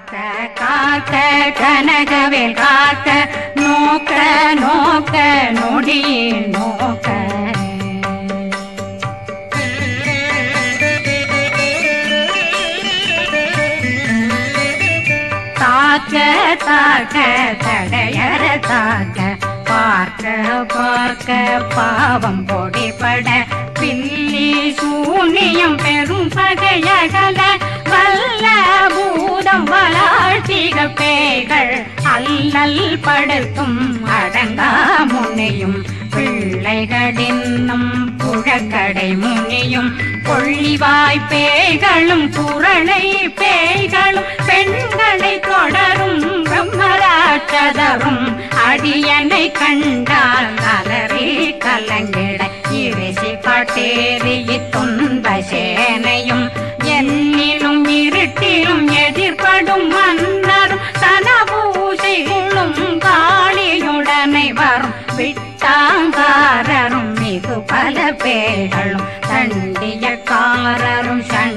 காக்க காக்க கனகவேல் காக்க நோக்க நோக்க நொடியில் நோக்க தாக்க தாக்க தடையற தாக்க பார்க்க பார்க்க பாவம் பொடிபட பில்லி சூனியம் பெரும் பகையகல வல்ல பூதம் வளாழ்த்திக பேய்கள் அல்லல் படுத்தும் அடங்கா முனையும் பிள்ளைகளின்னும் புழக்கடை முனியும் கொள்ளிவாய் பேய்களும் குரளை பேய்களும் பெண்களை தொடரும் பிரம்மராட்சதரும் அடியனை கண்டால் அலறி கலங்கிட இரிசி பட்டேறி துன்ப சேனையும் என்னிலும் இருட்டிலும் எதிர்படும் மன்னரும் சனபூசைகளும் காளியுடனை வரும் விட்டாங்காரரும் மிகு பல பேர்களும் தண்டியக்காரரும் சண்ட